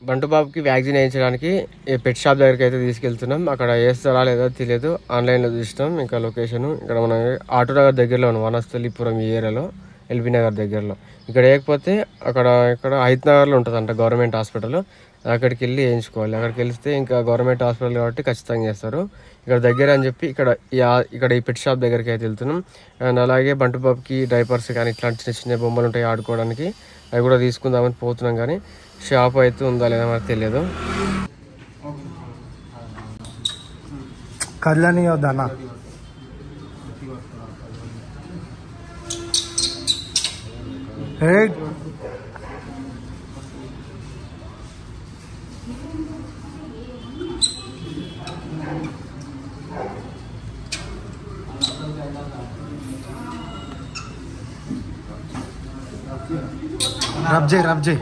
బంటు బాబుకి వ్యాక్సిన్ వేయించడానికి ఈ పెట్ షాప్ దగ్గరికి అయితే తీసుకెళ్తున్నాం అక్కడ వేస్తారా లేదో తెలియదు ఆన్లైన్లో చూసినాం ఇంకా లొకేషన్ ఇక్కడ మన ఆటో నగర్ దగ్గరలో ఉన్నాం వనస్థలిపురం ఈ ఏరియాలో ఎల్బీ నగర్ దగ్గరలో ఇక్కడ వేయకపోతే అక్కడ ఇక్కడ హైత్ నగర్లో ఉంటుందంట గవర్నమెంట్ హాస్పిటల్ అక్కడికి వెళ్ళి వేయించుకోవాలి అక్కడికి వెళ్తే ఇంకా గవర్నమెంట్ హాస్పిటల్ కాబట్టి ఖచ్చితంగా చేస్తారు ఇక్కడ దగ్గర అని చెప్పి ఇక్కడ ఈ ఆ- ఇక్కడ ఈ పెట్ షాప్ దగ్గరికి అయితే వెళ్తున్నాం అండ్ అలాగే బంటు బాబుకి డైపర్స్ కానీ ఇట్లాంటి చిన్న చిన్న బొమ్మలు ఉంటాయి ఆడుకోవడానికి అవి కూడా తీసుకుందామని పోతున్నాం కానీ షాప్ అయితే ఉందా లేదా మనకు తెలియదు కళ్ళని వద్దన్నా ఏ రబ్ చేయి రబ్ చేయి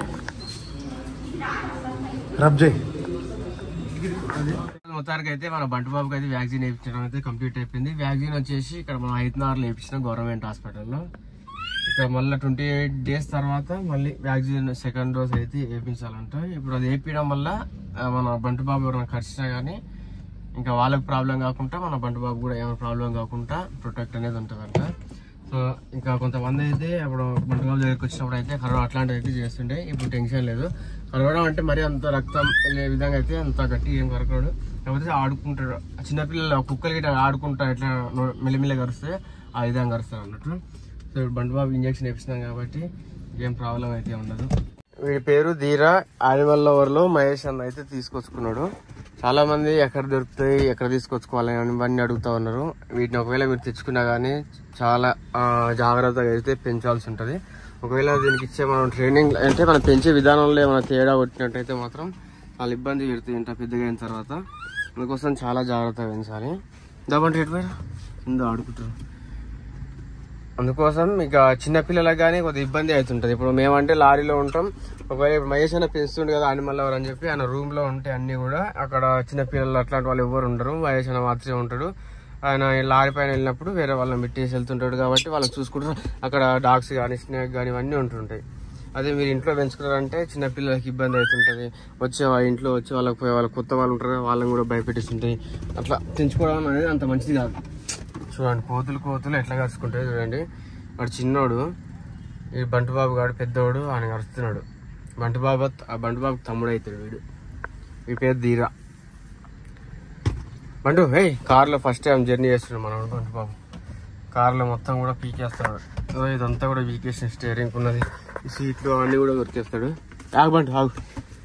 రబ్ చేయి మొత్తానికి అయితే మన బంటు బాబుకి అయితే వ్యాక్సిన్ వేయించడం అయితే కంప్లీట్ అయిపోయింది వ్యాక్సిన్ వచ్చేసి ఇక్కడ మనం హైదరాబాద్లో వేయించిన గవర్నమెంట్ హాస్పిటల్లో ఇక్కడ మళ్ళీ ట్వంటీ ఎయిట్ డేస్ తర్వాత మళ్ళీ వ్యాక్సిన్ సెకండ్ డోస్ అయితే వేయించాలంట ఇప్పుడు అది వేయించడం వల్ల ఆ, మన బంటు బాబు ఎవరైనా ఖర్చునా కానీ ఇంకా వాళ్ళకి ప్రాబ్లం కాకుండా మన బంటు బాబు కూడా ఏమైనా ప్రాబ్లం కాకుండా ప్రొటెక్ట్ అనేది ఉంటుందంట సో ఇంకా కొంతమంది అయితే అప్పుడు బంటు బాబు దగ్గరికి వచ్చినప్పుడు అయితే కరోనా అట్లాంటివి అయితే చేస్తుండే ఇప్పుడు టెన్షన్ లేదు కరవడం అంటే మరి అంత రక్తం వెళ్ళే విధంగా అయితే అంత గట్టి ఏం కరకడు కాకపోతే ఆడుకుంటాడు చిన్నపిల్లలు కుక్కలు గిట్ట ఆడుకుంటా ఎట్లా నో- మెల్లిమెల్లి కరుస్తే ఆ విధంగా కరుస్తారు అన్నట్టు సో ఇప్పుడు బంటు బాబు ఇంజక్షన్ వేపిస్తున్నాం కాబట్టి ఏం ప్రాబ్లం అయితే ఉండదు వీడి పేరు ధీరా యానిమల్ లవర్ లో మహేష్ అన్న అయితే తీసుకొచ్చుకున్నాడు చాలా మంది ఎక్కడ దొరుకుతాయి ఎక్కడ తీసుకొచ్చుకోవాలి అని ఇవన్నీ అడుగుతా ఉన్నారు వీటిని ఒకవేళ మీరు తెచ్చుకున్నా కానీ చాలా ఆ, జాగ్రత్తగా అయితే పెంచాల్సి ఉంటుంది ఒకవేళ దీనికి ఇచ్చే మనం ట్రైనింగ్ అంటే మనం పెంచే విధానంలో ఏమైనా తేడా కొట్టినట్టయితే మాత్రం చాలా ఇబ్బంది పెడుతుంది ఇంత పెద్దగా అయిన తర్వాత అందుకోసం చాలా జాగ్రత్తగా పెంచాలి దాబంటే ఎటు పోయారు? ఇందో ఆడుకుంటారు అందుకోసం ఇక చిన్న పిల్లలకు కానీ కొద్దిగా ఇబ్బంది అవుతుంటది ఇప్పుడు మేమంటే లారీలో ఉంటాం ఒకవేళ ఇప్పుడు మహేష్ అన్న పెంచుతుండే కదా అనిమల్ ఎవరు అని చెప్పి ఆయన రూమ్ లో ఉంటే అన్ని కూడా అక్కడ చిన్న పిల్లలు అట్లాంటి వాళ్ళు ఎవరు ఉండరు మహేష్ అన్న మాత్రమే ఉంటాడు ఆయన ఈ లారీ పైన వెళ్ళినప్పుడు వేరే వాళ్ళని పెట్టేసి వెళ్తుంటాడు కాబట్టి వాళ్ళని చూసుకుంటారు అక్కడ డాగ్స్ కానీ స్నేక్ కానీ ఇవన్నీ ఉంటుంటాయి అదే మీరు ఇంట్లో పెంచుకున్నారంటే చిన్న పిల్లలకి ఇబ్బంది అవుతుంటది వచ్చే వాళ్ళ ఇంట్లో వచ్చే వాళ్ళకి పోయే వాళ్ళ కొత్త వాళ్ళు ఉంటారు కదా, వాళ్ళని కూడా భయపెట్టిస్తుంటాయి అట్లా పెంచుకోవడం అనేది అంత మంచిది కాదు చూడండి కోతులు కోతులు ఎట్లా కరుచుకుంటాయి చూడండి వాడు చిన్నోడు ఈ బంటు బాబు గాడు పెద్దోడు ఆయన కరుస్తున్నాడు బంటు బాబు ఆ బంటు బాబుకి తమ్ముడు అవుతాడు వీడు ఈ పేరు ధీరా బంటు హే కార్లో ఫస్ట్ టైం జర్నీ చేస్తున్నాడు మనోడు బంటు బాబు కార్లో మొత్తం కూడా పీకేస్తాడు ఓ, ఇదంతా కూడా పీకేసిన స్టీరింగ్ ఉన్నది ఈ సీట్లు అన్నీ కూడా దొరికేస్తాడు ఆగు బంటు ఆగు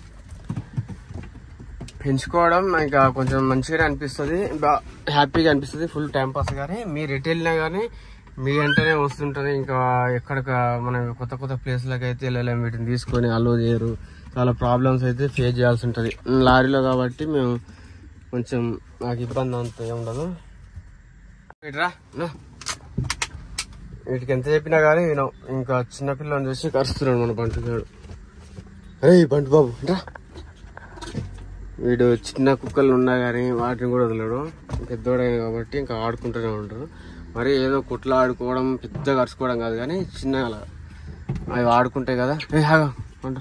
పెంచుకోవడం ఇంకా కొంచెం మంచిగానే అనిపిస్తుంది బా- హ్యాపీగా అనిపిస్తుంది ఫుల్ టైం పాస్ కానీ మీరు ఎటు వెళ్ళినా కానీ మీ వెంటనే వస్తుంటది ఇంకా ఎక్కడిక మనం కొత్త కొత్త ప్లేస్లకు అయితే వెళ్ళలేము వీటిని తీసుకొని అలో చేయరు చాలా ప్రాబ్లమ్స్ అయితే ఫేస్ చేయాల్సి ఉంటుంది లారీలో కాబట్టి మేము కొంచెం నాకు ఇబ్బంది అంత ఏం ఉండదు ఇట్రా నా. వీటికి ఎంత చెప్పినా కానీ వినవు ఇంకా చిన్నపిల్లని చూసి కరుస్తున్నాడు మన బంటుగాడు అరే బంటు బాబు రా వీడు చిన్న కుక్కలు ఉన్నా కానీ వాటిని కూడా వదలడు పెద్దోడైన కాబట్టి ఇంకా ఆడుకుంటూనే ఉంటారు మరి ఏదో కుట్ల ఆడుకోవడం పెద్ద కరుచుకోవడం కాదు కానీ చిన్న అలా అవి ఆడుకుంటాయి కదా ఏ ఆగు, ఉండు.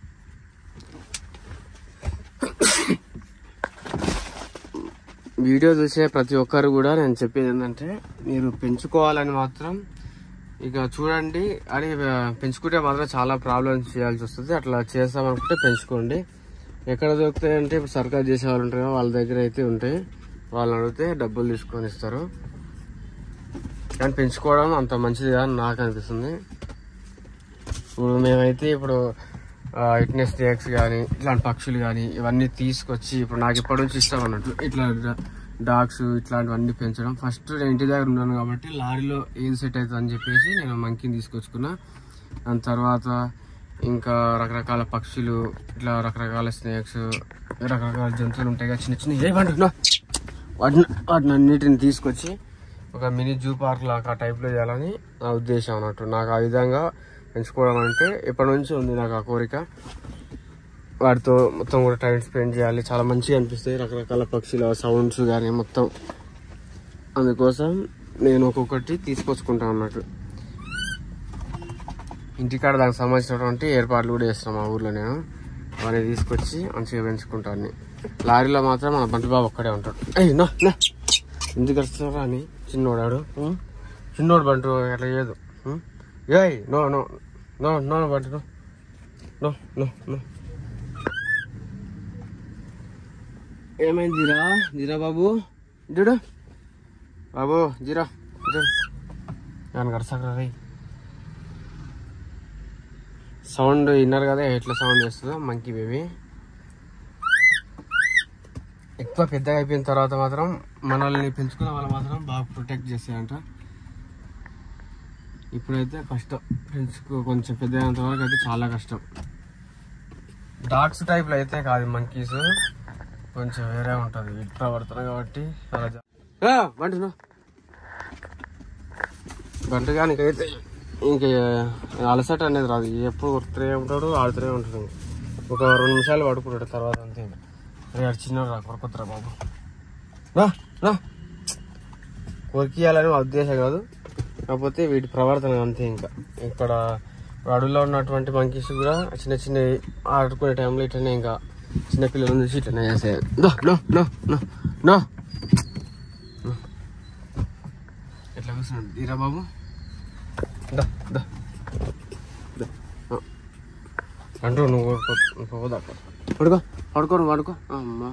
వీడియో చూసే ప్రతి ఒక్కరు కూడా నేను చెప్పేది ఏంటంటే మీరు పెంచుకోవాలని మాత్రం ఇక చూడండి అని ఆ, పెంచుకుంటే మాత్రం చాలా ప్రాబ్లమ్స్ చేయాల్సి వస్తుంది అట్లా చేస్తామనుకుంటే పెంచుకోండి ఎక్కడ దొరుకుతాయి అంటే ఇప్పుడు సర్కారు చేసే వాళ్ళు ఉంటారు కదా, వాళ్ళ దగ్గర అయితే ఉంటాయి వాళ్ళని అడిగితే డబ్బులు తీసుకొని ఇస్తారు కానీ పెంచుకోవడం అంత మంచిది కాదని నాకు అనిపిస్తుంది ఇప్పుడు మేమైతే ఇప్పుడు ఇట్నే స్నేక్స్ కానీ ఇట్లాంటి పక్షులు కానీ ఇవన్నీ తీసుకొచ్చి ఇప్పుడు నాకు ఇప్పటి నుంచి ఇష్టం అన్నట్టు ఇట్లా డాగ్స్ ఇట్లాంటివన్నీ పెంచడం ఫస్ట్ నేను ఇంటి దగ్గర ఉన్నాను కాబట్టి లారీలో ఏది సెట్ అవుతుంది అని చెప్పేసి నేను మంకీని తీసుకొచ్చుకున్నా దాని తర్వాత ఇంకా రకరకాల పక్షులు ఇట్లా రకరకాల స్నేక్స్ రకరకాల జంతువులు ఉంటాయి కదా చిన్న చిన్న ఏ పండుగ వాటిని వాటిని అన్నిటిని తీసుకొచ్చి ఒక మినీ జూ పార్క్ లాగా టైప్లో చేయాలని నా ఉద్దేశం అన్నట్టు నాకు ఆ విధంగా పెంచుకోవడం అంటే ఎప్పటి నుంచి ఉంది నాకు ఆ కోరిక వాటితో మొత్తం కూడా టైం స్పెండ్ చేయాలి చాలా మంచిగా అనిపిస్తాయి రకరకాల పక్షుల సౌండ్స్ కానీ మొత్తం అందుకోసం నేను ఒక్కొక్కటి తీసుకొచ్చుకుంటాను అన్నట్టు ఇంటికాడ దానికి సంబంధించినటువంటి ఏర్పాట్లు కూడా చేస్తాను మా ఊర్లో నేను అవన్నీ తీసుకొచ్చి మంచిగా పెంచుకుంటాను అన్ని లారీలో మాత్రం మన బంటి బాబు ఒక్కడే ఉంటాడు అయ్యి నా నా ఎందుకు వస్తున్నారా అని చిన్నోడాడు ఉం? చిన్నోడు బంటు అట్లా చేయదు ఉం? ఏయ్ no no no no Bantu no no no no ఏమైంది జీరా జీరా బాబు చూడు బాబు జీరా చూడు నేను గడసకరా రే సౌండ్ విన్నారు కదా ఎట్లా సౌండ్ చేస్తుందో మంకీ బేబీ ఎక్కువ పెద్దగా అయిపోయిన తర్వాత మాత్రం మనల్ని పెంచుకున్న వాళ్ళు మాత్రం బాగా ప్రొటెక్ట్ చేస్తాయంట ఇప్పుడైతే కష్టం పెంచుకో కొంచెం పెద్ద అయినంత వరకు అయితే చాలా కష్టం డాగ్స్ టైప్లో అయితే కాదు మంకీస్ కొంచెం వేరే ఉంటుంది వీటి ప్రవర్తన కాబట్టి చాలా జా- ఏ, బంటును బంటుగానికైతే ఇంక అలసట అనేది రాదు ఎప్పుడు కొడుతూనే ఉంటాడు ఆడుతూనే ఉంటాడు ఒక రెండు నిమిషాలు పడుకుంటాడు తర్వాత అంతే ఇంకా. రే ఆడు చిన్నోడు రా కొరకొద్దురా బాబు రా రా కొరికియాలని మా ఉద్దేశం కాదు కాకపోతే వీటి ప్రవర్తన అంతే ఇంకా ఇక్కడ అడవిలో ఉన్నటువంటి మంకీస్ కూడా చిన్న చిన్న ఆడుకునే టైంలో ఇట్లనే ఇంకా చిన్న పిల్లలను చూసి ఇట్లనే చేసేది no no no no no ఎట్లా కూర్చున్నాడు తీరా బాబు దా దా దా. ఆ. అంటూ నువ్వు పోదా పడుకో పడుకో పడుకో అమ్మా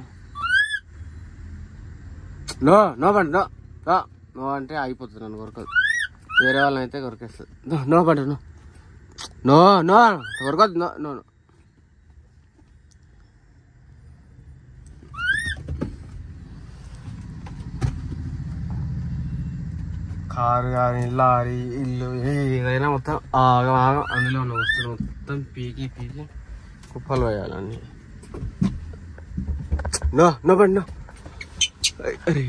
నో నో బండి నో నో నో అంటే అయిపోతుంది నన్ను కొరకదు వేరే వాళ్ళని అయితే కొరికేస్తుంది నో నో బండి నో నో నో కొరకదు నో నో నో. కారు కానీ లారీ ఇల్లు ఏదైనా మొత్తం ఆగం ఆగం అందులో ఉన్న వస్తువులు మొత్తం పీకి పీకి కుప్పలు వేయాలన్నీ నో నో బండి నో అరే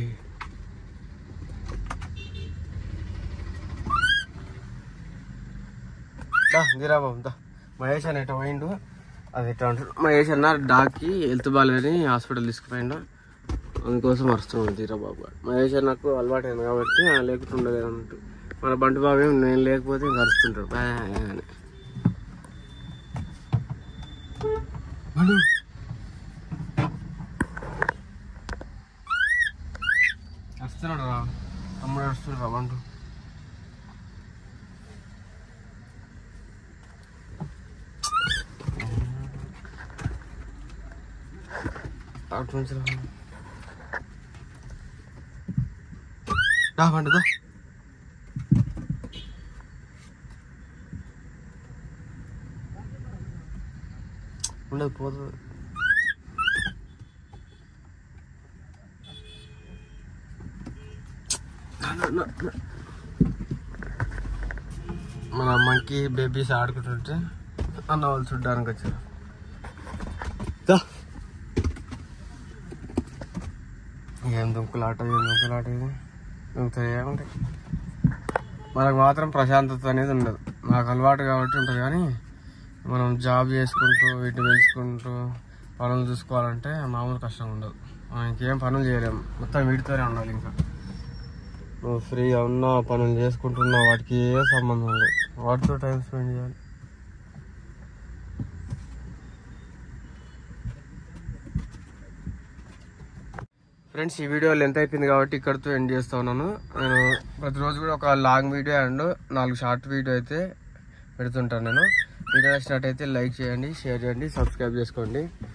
దా దిరా బాబు దా మహేష్ అని ఎట్ట పోయిండు అది ఎట్లా అంటాడు మహేష్ అన్న డాక్కి హెల్త్ బాగాలేదని హాస్పిటల్ తీసుకుపోయిండు అందుకోసం వస్తున్నాడు తీరా బాబు గారు. మహేష్ అన్నకు అలవాటు అయింది కాబట్టి ఆయన లేకుండా ఉండలేదు అన్నట్టు మన బంటి బాబు ఏం నేను లేకపోతే ఇంకా అరుస్తుంటాడు బా అని బండు. వస్తున్నాడు రా తమ్ముడు వస్తున్నాడు రా బంటు అటు నుంచి రా రా బంటు దా ఉండదు పోతుంది మన అమ్మకి బేబీస్ ఆడుకుంటుంటే అన్న వాళ్ళు చూడ్డానికి వచ్చారు దా. ఏం దుంకులాట ఏం దుంకులాట ఇది దుంకుతాయి ఏముంటాయి మనకు మాత్రం ప్రశాంతత అనేది ఉండదు నాకు అలవాటు కాబట్టి ఉంటుంది కానీ మనం జాబ్ చేసుకుంటూ వీటిని పెంచుకుంటూ పనులు చూసుకోవాలంటే మామూలు కష్టం ఉండదు మనం ఇంకేం పనులు చేయలేము మొత్తం వీటితోనే ఉండాలి ఇంకా నువ్వు ఫ్రీగా ఉన్నా పనులు చేసుకుంటున్నా వాటికి ఏ సంబంధం లేదు వాటితో టైం స్పెండ్ చేయాలి ఫ్రెండ్స్ ఈ వీడియో లెంత్ అయిపోయింది కాబట్టి ఇక్కడితో ఎండ్ చేస్తా ఉన్నాను నేను ప్రతిరోజు కూడా ఒక లాంగ్ వీడియో అండ్ నాలుగు షార్ట్ వీడియో అయితే పెడుతుంటాను నేను వీడియో నచ్చినట్టయితే లైక్ చేయండి షేర్ చేయండి సబ్స్క్రైబ్ చేసుకోండి